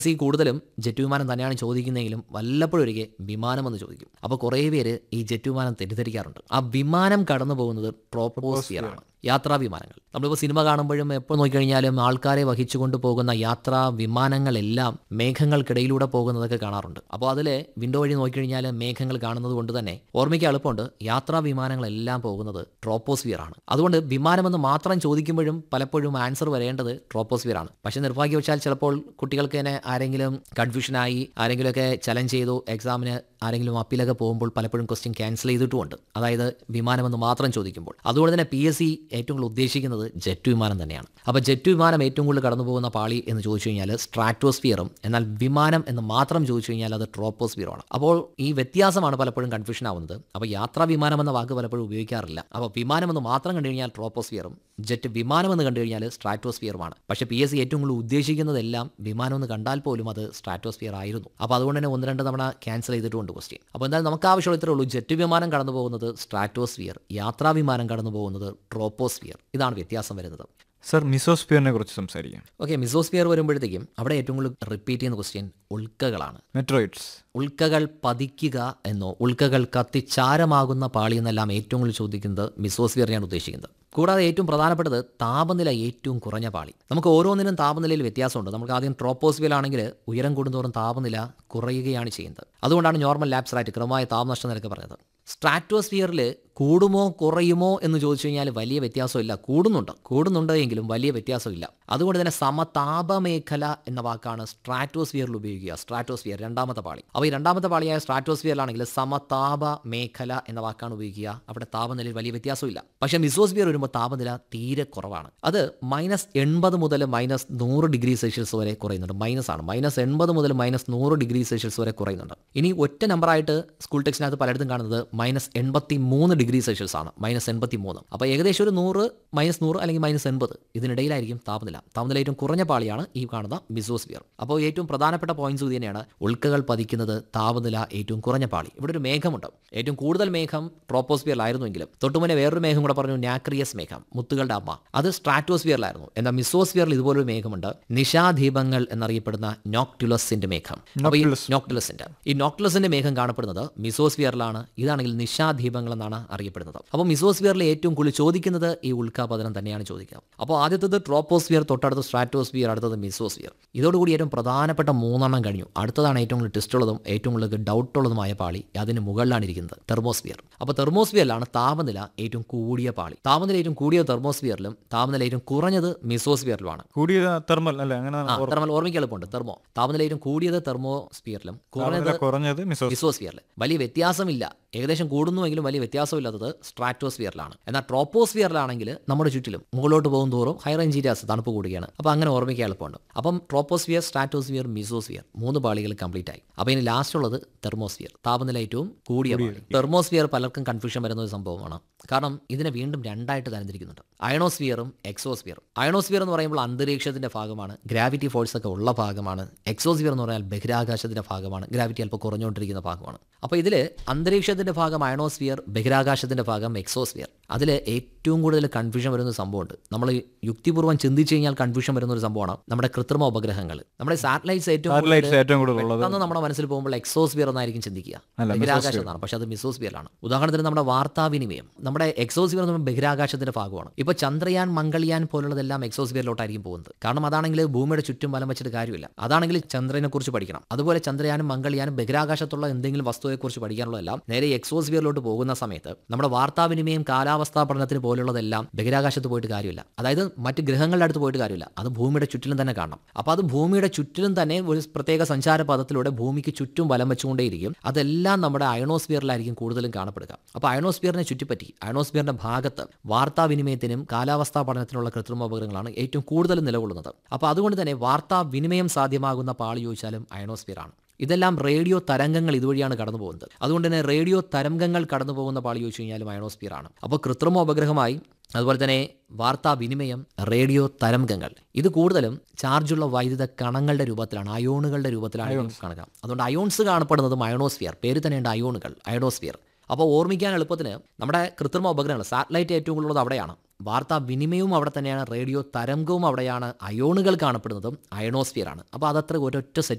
C കൂടുതലും jet വിമാനം തന്നെയാണ് ചോദിക്കുന്നതെങ്കിലും വല്ലപ്പോഴും ഒരിക്കൽ വിമാനം എന്ന് ചോദിക്കും അപ്പോൾ കുറേ പേര് ഈ ജെറ്റ് വിമാനം തെറ്റിദ്ധരിക്കാറുണ്ട് ആ വിമാനം കടന്നു പോകുന്നത് ട്രോപ്പോസ്ഫിയർ ആണ് യാത്രാ വിമാനങ്ങൾ നമ്മളിപ്പോൾ സിനിമ കാണുമ്പോഴും എപ്പോൾ നോക്കിക്കഴിഞ്ഞാലും ആൾക്കാരെ വഹിച്ചുകൊണ്ട് പോകുന്ന യാത്രാ വിമാനങ്ങളെല്ലാം മേഘങ്ങൾക്കിടയിലൂടെ പോകുന്നതൊക്കെ കാണാറുണ്ട് അപ്പോൾ അതിൽ വിൻഡോ വഴി നോക്കിക്കഴിഞ്ഞാൽ മേഘങ്ങൾ കാണുന്നത് കൊണ്ട് തന്നെ ഓർമ്മിക്കാൻ എളുപ്പമുണ്ട് യാത്രാ വിമാനങ്ങളെല്ലാം പോകുന്നത് ട്രോപ്പോസ്ഫിയർ ആണ് അതുകൊണ്ട് വിമാനമെന്ന് മാത്രം ചോദിക്കുമ്പോഴും പലപ്പോഴും ആൻസർ വരേണ്ടത് ട്രോപ്പോസ്ഫിയർ ആണ് പക്ഷേ നിർഭാഗ്യവശാൽ ചിലപ്പോൾ കുട്ടികൾക്ക് തന്നെ ആരെങ്കിലും കൺഫ്യൂഷനായി ആരെങ്കിലുമൊക്കെ ചലഞ്ച് ചെയ്തു എക്സാമിന് ആരെങ്കിലും അപ്പീലൊക്കെ പോകുമ്പോൾ പലപ്പോഴും ക്വസ്റ്റ്യൻ ക്യാൻസൽ ചെയ്തിട്ടുമുണ്ട് അതായത് വിമാനമെന്ന് മാത്രം ചോദിക്കുമ്പോൾ അതുകൊണ്ട് തന്നെ പി എസ് സി ഏറ്റവും കൂടുതൽ ഉദ്ദേശിക്കുന്നത് ജെറ്റ് വിമാനം തന്നെയാണ് അപ്പോൾ ജെറ്റ് വിമാനം ഏറ്റവും കൂടുതൽ കടന്നു പോകുന്ന പാളി എന്ന് ചോദിച്ചു കഴിഞ്ഞാൽ സ്ട്രാറ്റോസ്ഫിയറും എന്നാൽ വിമാനം എന്ന് മാത്രം ചോദിച്ചു കഴിഞ്ഞാൽ അത് ട്രോപ്പോസ്ഫിയറുമാണ് അപ്പോൾ ഈ വ്യത്യാസമാണ് പലപ്പോഴും കൺഫ്യൂഷൻ ആവുന്നത് അപ്പോൾ യാത്രാ വിമാനം എന്ന വാക്ക് പലപ്പോഴും ഉപയോഗിക്കാറില്ല അപ്പോൾ വിമാനം എന്ന് മാത്രം കണ്ടു കഴിഞ്ഞാൽ ട്രോപ്പോസ്ഫിയറും ജെറ്റ് വിമാനം എന്ന് കണ്ടു കഴിഞ്ഞാൽ സ്ട്രാറ്റോസ്ഫിയറുമാണ് പക്ഷേ പി എസ് സി ഏറ്റവും കൂടുതൽ ഉദ്ദേശിക്കുന്നതെല്ലാം വിമാനം എന്ന് കണ്ടാൽ പോലും അത് സ്ട്രാറ്റോസ്ഫിയർ ആയിരുന്നു അപ്പോൾ അതുകൊണ്ട് തന്നെ ഒന്ന് രണ്ട് തവണ ക്യാൻസൽ ചെയ്തിട്ടുണ്ട് ക്വസ്റ്റ്യൻ അപ്പോൾ എന്തായാലും നമുക്ക് ആവശ്യമുള്ള ഇത്രേ ഉള്ളൂ ജെറ്റ് വിമാനം കടന്നു പോകുന്നത് സ്ട്രാറ്റോസ്ഫിയർ യാത്രാ വിമാനം കടന്നു പോകുന്നത് ട്രോപ്പോസ്ഫിയർ ഇതാണ് വ്യത്യാസം വരുന്നത് സർ മിസോസ്ഫിയറിനെ കുറിച്ച് സംസാരിക്കാം ഓക്കെ മിസോസ്ഫിയർ വരുമ്പോഴത്തേക്കും അവിടെ ഏറ്റവും കൂടുതൽ റിപ്പീറ്റ് ചെയ്യുന്ന ക്വസ്റ്റ്യൻ ഉൾക്കകളാണ് മെട്രോയിഡ്സ് ഉൾക്കകൾ പതിക്കുക എന്നോ ഉൾക്കകൾ കത്തിച്ചാരമാകുന്ന പാളി എന്നെല്ലാം ഏറ്റവും കൂടുതൽ ചോദിക്കുന്നത് മിസോസ്ഫിയറിനെയാണ് ഉദ്ദേശിക്കുന്നത് കൂടാതെ ഏറ്റവും പ്രധാനപ്പെട്ടത് താപനില ഏറ്റവും കുറഞ്ഞ പാളി നമുക്ക് ഓരോന്നിനും താപനിലയിൽ വ്യത്യാസമുണ്ട് നമുക്ക് ആദ്യം ട്രോപ്പോസ്ഫിയർ ആണെങ്കിൽ ഉയരം കൂടുന്തോറും താപനില കുറയുകയാണ് ചെയ്യുന്നത് അതുകൊണ്ടാണ് നോർമൽ ലാബ്സ് റൈറ്റ് ക്രമമായ താപനഷ്ട നിരക്ക് പറഞ്ഞത് സ്ട്രാറ്റോസ്ഫിയറിൽ കൂടുമോ കുറയുമോ എന്ന് ചോദിച്ചു കഴിഞ്ഞാൽ വലിയ വ്യത്യാസമില്ല കൂടുന്നുണ്ട് കൂടുന്നുണ്ട് എങ്കിലും വലിയ വ്യത്യാസമില്ല അതുകൊണ്ട് തന്നെ സമതാപ മേഖല എന്ന വാക്കാണ് സ്ട്രാറ്റോസ്ഫിയറിൽ ഉപയോഗിക്കുക സ്ട്രാറ്റോസ്ഫിയർ രണ്ടാമത്തെ പാളി അപ്പോൾ ഈ രണ്ടാമത്തെ പാളിയായ സ്ട്രാറ്റോസ്ഫിയറിലാണെങ്കിൽ സമതാപ മേഖല എന്ന വാക്കാണ് ഉപയോഗിക്കുക അവിടെ താപനിലയിൽ വലിയ വ്യത്യാസമില്ല പക്ഷേ മിസോസ്ഫിയർ വരുമ്പോൾ താപനില തീരെ കുറവാണ് അത് മൈനസ് എൺപത് മുതൽ മൈനസ് നൂറ് ഡിഗ്രി സെൽഷ്യസ് വരെ കുറയുന്നുണ്ട് മൈനസ് ആണ് മൈനസ് എൺപത് മുതൽ മൈനസ് നൂറ് ഡിഗ്രി സെൽഷ്യസ് വരെ കുറയുന്നുണ്ട് ഇനി ഒറ്റ നമ്പറായിട്ട് സ്കൂൾ ടെക്സ്റ്റിനകത്ത് പലയിടത്തും കാണുന്നത് മൈനസ് എൺപത്തി മൂന്ന് ഡിഗ്രി സെൽഷ്യസ് ആണ് മൈനസ് എൺപത്തി മൂന്ന് അപ്പോൾ ഏകദേശം ഒരു നൂറ് മൈനസ് നൂറ് അല്ലെങ്കിൽ മൈനസ് എൺപത് ഇതിനിടയിലായിരിക്കും താപനില താപനില ഏറ്റവും കുറഞ്ഞ പാളിയാണ് ഈ കാണുന്ന മിസോസ്ഫിയർ അപ്പോൾ ഏറ്റവും പ്രധാനപ്പെട്ട പോയിന്റ്സ് ഇത് തന്നെയാണ് ഉൾക്കകൾ പതിക്കുന്നത് താപനില ഏറ്റവും കുറഞ്ഞ പാളി ഇവിടെ ഒരു മേഘമുണ്ട് ഏറ്റവും കൂടുതൽ മേഘം ട്രോപ്പോസ്ഫിയറിലായിരുന്നുവെങ്കിലും തൊട്ടുമുന്നേ വേറൊരു മേഘം കൂടെ പറഞ്ഞു നാക്രിയസ് മേഘം മുത്തുകളുടെ അമ്മ അത് സ്ട്രാറ്റോസ്ഫിയറിലായിരുന്നു എന്നാൽ മിസോസ്ഫിയറിൽ ഇതുപോലൊരു മേഘമുണ്ട് നിശാദീപങ്ങൾ എന്നറിയപ്പെടുന്ന നോക്ടുലസിന്റെ മേഘം അപ്പോൾ ഈ നോക്ടുലസിന്റെ ഈ നോക്ടുലസിന്റെ മേഘം കാണപ്പെടുന്നത് മിസോസ്ഫിയറിലാണ് ഇതാണെങ്കിൽ നിശാദീപങ്ങൾ എന്നാണ് അറിയപ്പെടുന്നത് അപ്പോൾ മിസോസ്ഫിയറിൽ ഏറ്റവും കൂടുതൽ ചോദിക്കുന്നത് ഈ ഉൽക്കാപതനം തന്നെയാണ് ചോദിക്കുക അപ്പോൾ ആദ്യത്തത് ട്രോപ്പോസ്ഫിയർ തൊട്ടടുത്ത് സ്ട്രാറ്റോസ്ഫിയർ അടുത്തത് മിസോസ്ഫിയർ ഇതോടുകൂടി ഏറ്റവും പ്രധാനപ്പെട്ട മൂന്നെണ്ണം കഴിഞ്ഞു അടുത്തതാണ് ഏറ്റവും കൂടുതൽ ടെസ്റ്റ് ഉള്ളതും ഏറ്റവും കൂടുതൽ ഡൗട്ട് ഉള്ളതുമായ പാളി അതിന് മുകളിലാണ് ഇരിക്കുന്നത് തെർമോസ്ഫിയർ അപ്പോൾ തെർമോസ്ഫിയറിലാണ് താപനില ഏറ്റവും കൂടിയ പാളി താപനില ഏറ്റവും കൂടിയ തെർമോസ്ഫിയറിലും താപനില ഏറ്റവും കുറഞ്ഞത് മിസോസ്ഫിയറിലുമാണ് കൂടിയ തെർമൽ അല്ലേ അങ്ങനെ ആ തെർമൽ ഓർമ്മിക്കാൻ എളുപ്പമുണ്ട് തെർമോ താപനില ഏറ്റവും കൂടിയത് തെർമോസ്ഫിയറിലും കുറഞ്ഞത് താപനില കുറഞ്ഞത് മിസോസ് മിസോസ്ഫിയറിൽ വലിയ വ്യത്യാസമില്ല ഏകദേശം കൂടുന്നുവെങ്കിലും വലിയ വ്യത്യാസമില്ലാത്തത് സ്ട്രാറ്റോസ്ഫിയറിലാണ് എന്നാൽ ട്രോപ്പോസ്ഫിയറിലാണെങ്കിൽ നമ്മുടെ ചുറ്റിലും മുകളിലോട്ട് പോകും തോറും ഹൈ റേഞ്ച് ഏരിയാസ് തണുപ്പ് കൂടുകയാണ് അപ്പോൾ അങ്ങനെ ഓർമ്മിക്കാൻ എളുപ്പമുണ്ട് അപ്പം ട്രോപ്പോസ്ഫിയർ സ്ട്രാറ്റോസ്ഫിയർ മിസോസ്ഫിയർ മൂന്ന് പാളികൾ കംപ്ലീറ്റ് ആയി അപ്പോൾ ഇനി ലാസ്റ്റ് ഉള്ളത് തെർമോസ്ഫിയർ താപനില ഏറ്റവും കൂടിയ പാളി തെർമോസ്ഫിയർ പലർക്കും കൺഫ്യൂഷൻ വരുന്ന ഒരു സംഭവമാണ് കാരണം ഇതിനെ വീണ്ടും രണ്ടായിട്ട് തരംതിരിക്കുന്നുണ്ട് അയണോസ്ഫിയറും എക്സോസ്ഫിയറും അയണോസ്ഫിയർ എന്ന് പറയുമ്പോൾ അന്തരീക്ഷത്തിന്റെ ഭാഗമാണ് ഗ്രാവിറ്റി ഫോഴ്സ് ഒക്കെ ഉള്ള ഭാഗമാണ് എക്സോസ്ഫിയർ എന്ന് പറഞ്ഞാൽ ബഹിരാകാശത്തിന്റെ ഭാഗമാണ് ഗ്രാവിറ്റി അല്പം കുറഞ്ഞുകൊണ്ടിരിക്കുന്ന ഭാഗമാണ് അപ്പോൾ ഇതിൽ അന്തരീക്ഷത്തിന്റെ ഭാഗം അയണോസ്ഫിയർ ബഹിരാകാശത്തിന്റെ ഭാഗം എക്സോസ്ഫിയർ അതിൽ ഏറ്റവും കൂടുതൽ കൺഫ്യൂഷൻ വരുന്ന ഒരു സംഭവമുണ്ട് നമ്മൾ യുക്തിപൂർവ്വം ചിന്തിച്ചു കഴിഞ്ഞാൽ കൺഫ്യൂഷൻ വരുന്ന ഒരു സംഭവമാണ് നമ്മുടെ കൃത്രിമ ഉപഗ്രഹങ്ങൾ നമ്മുടെ സാറ്റലൈറ്റ്സ് ഏറ്റവും സാറ്റലൈറ്റ്സ് ഏറ്റവും കൂടുതൽ ഉള്ളത് പെട്ടെന്ന് നമ്മുടെ മനസ്സിൽ പോകുമ്പോൾ എക്സോസ്ഫിയർ എന്നായിരിക്കും ചിന്തിക്കുക അല്ല, ബഹിരാകാശം എന്നാണ് പക്ഷെ അത് മിസോസ്ഫിയറിലാണ് ഉദാഹരണത്തിന് നമ്മുടെ വാർത്താവിനിമയം നമ്മുടെ എക്സോസ്ഫിയർ എന്ന് പറയുമ്പോൾ ബഹിരാകാശത്തിന്റെ ഭാഗമാണ് ഇപ്പൊ ചന്ദ്രയാൻ മംഗൾയാൻ പോലുള്ളതെല്ലാം എക്സോസ്ഫിയറിലോട്ടായിരിക്കും പോകുന്നത് കാരണം അതാണെങ്കിൽ ഭൂമിയുടെ ചുറ്റും വലം വെച്ചിട്ട് കാര്യമില്ല അതാണെങ്കിൽ ചന്ദ്രനെ കുറിച്ച് പഠിക്കണം അതുപോലെ ചന്ദ്രയാനും മംഗൾയാനും ബഹിരാകാശത്തുള്ള എന്തെങ്കിലും വസ്തുവെക്കുറിച്ച് പഠിക്കാനുള്ളതെല്ലാം നേരെ എക്സോസ്ഫിയറിലോട്ട് പോകുന്ന സമയത്ത് നമ്മുടെ വാർത്താവിനിമയം കാലാവസ്ഥാ പഠനത്തിന് പോലുള്ളതെല്ലാം ബഹിരാകാശത്ത് പോയിട്ട് കാര്യമില്ല അതായത് മറ്റ് ഗ്രഹങ്ങളുടെ അടുത്ത് പോയിട്ട് കാര്യമില്ല അത് ഭൂമിയുടെ ചുറ്റിലും തന്നെ കാണണം അപ്പോൾ അത് ഭൂമിയുടെ ചുറ്റിലും തന്നെ ഒരു പ്രത്യേക സഞ്ചാര പദത്തിലൂടെ ഭൂമിക്ക് ചുറ്റും വലം വെച്ചുകൊണ്ടേയിരിക്കും അതെല്ലാം നമ്മുടെ അയണോസ്ഫിയറിലായിരിക്കും കൂടുതലും കാണപ്പെടുക അപ്പോൾ അയണോസ്ഫിയറിനെ ചുറ്റിപ്പറ്റി അയണോസ്ഫിയറിന്റെ ഭാഗത്ത് വാർത്താവിനിമയത്തിനും കാലാവസ്ഥാ പഠനത്തിനുള്ള കൃത്രിമ ഉപകരണങ്ങളാണ് ഏറ്റവും കൂടുതൽ നിലകൊള്ളുന്നത് അപ്പോൾ അതുകൊണ്ട് തന്നെ വാർത്താവിനിമയം സാധ്യമാകുന്ന പാളി ചോദിച്ചാലും അയണോസ്ഫിയറാണ് ഇതെല്ലാം റേഡിയോ തരംഗങ്ങൾ ഇതുവഴിയാണ് കടന്നു പോകുന്നത് അതുകൊണ്ട് തന്നെ റേഡിയോ തരംഗങ്ങൾ കടന്നു പോകുന്ന പാളി ചോദിച്ചു കഴിഞ്ഞാലും അയണോസ്ഫിയർ ആണ് അപ്പോൾ കൃത്രിമ ഉപഗ്രഹമായി അതുപോലെ തന്നെ വാർത്താവിനിമയം റേഡിയോ തരംഗങ്ങൾ ഇത് കൂടുതലും ചാർജുള്ള വൈദ്യുത കണങ്ങളുടെ രൂപത്തിലാണ് അയോണുകളുടെ രൂപത്തിലാണ് കാണുക അതുകൊണ്ട് അയോൺസ് കാണപ്പെടുന്നതും അയോണോസ്ഫിയർ പേര് തന്നെയുണ്ട് അയോണുകൾ അയോണോസ്ഫിയർ അപ്പോൾ ഓർമ്മിക്കാൻ എളുപ്പത്തിന് നമ്മുടെ കൃത്രിമ ഉപഗ്രഹങ്ങൾ സാറ്റലൈറ്റ് ഏറ്റവും കൂടുതലുള്ളത് അവിടെയാണ് വാർത്താ വിനിമയവും അവിടെ തന്നെയാണ് റേഡിയോ തരംഗവും അവിടെയാണ് അയോണുകൾ കാണപ്പെടുന്നതും അയണോസ്ഫിയറാണ് അപ്പോൾ അതത്ര ഒരൊറ്റ സെറ്റ്